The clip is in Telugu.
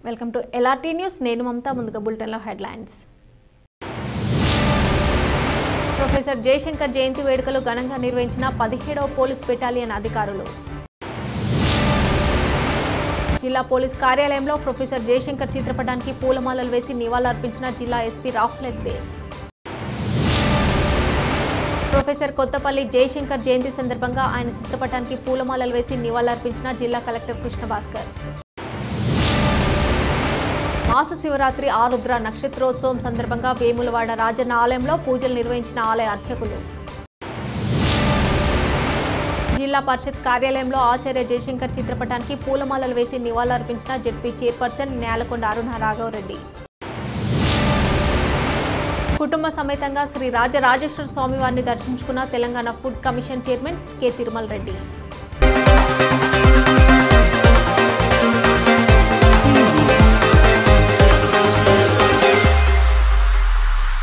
వెల్కమ్ టు ఎల్ఆర్టీ న్యూస్ నేను మమతా ముందుగా బులెటిన్లో హెడ్లైన్స్ ప్రొఫెసర్ జయశంకర్ జయంతి వేడుకలు ఘనంగా నిర్వహించిన పదిహేడవ పోలీస్ బెటాలియన్ అధికారులు జిల్లా పోలీస్ కార్యాలయంలో ప్రొఫెసర్ జయశంకర్ చిత్రపటానికి పూలమాలలు వేసి నివాళులర్పించిన జిల్లా ఎస్పీ రాహుల్ ఎగ్దే ప్రొఫెసర్ కొత్తపల్లి జయశంకర్ జయంతి సందర్భంగా ఆయన చిత్రపటానికి పూలమాలలు వేసి నివాళులర్పించిన జిల్లా కలెక్టర్ కృష్ణ భాస్కర్ మాస శివరాత్రి ఆరుద్ర నక్షత్రోత్సవం సందర్భంగా వేములవాడ రాజన్న ఆలయంలో పూజలు నిర్వహించిన ఆలయ అర్చకులు జిల్లా పరిషత్ కార్యాలయంలో ఆచార్య జయశంకర్ చిత్రపటానికి పూలమాలలు వేసి నివాళులర్పించిన జెడ్పీ చైర్పర్సన్ నేలకొండ అరుణ రాఘవరెడ్డి కుటుంబ సమేతంగా శ్రీ రాజరాజేశ్వర స్వామి వారిని దర్శించుకున్న Telangana food commission chairman K Tirumala Reddy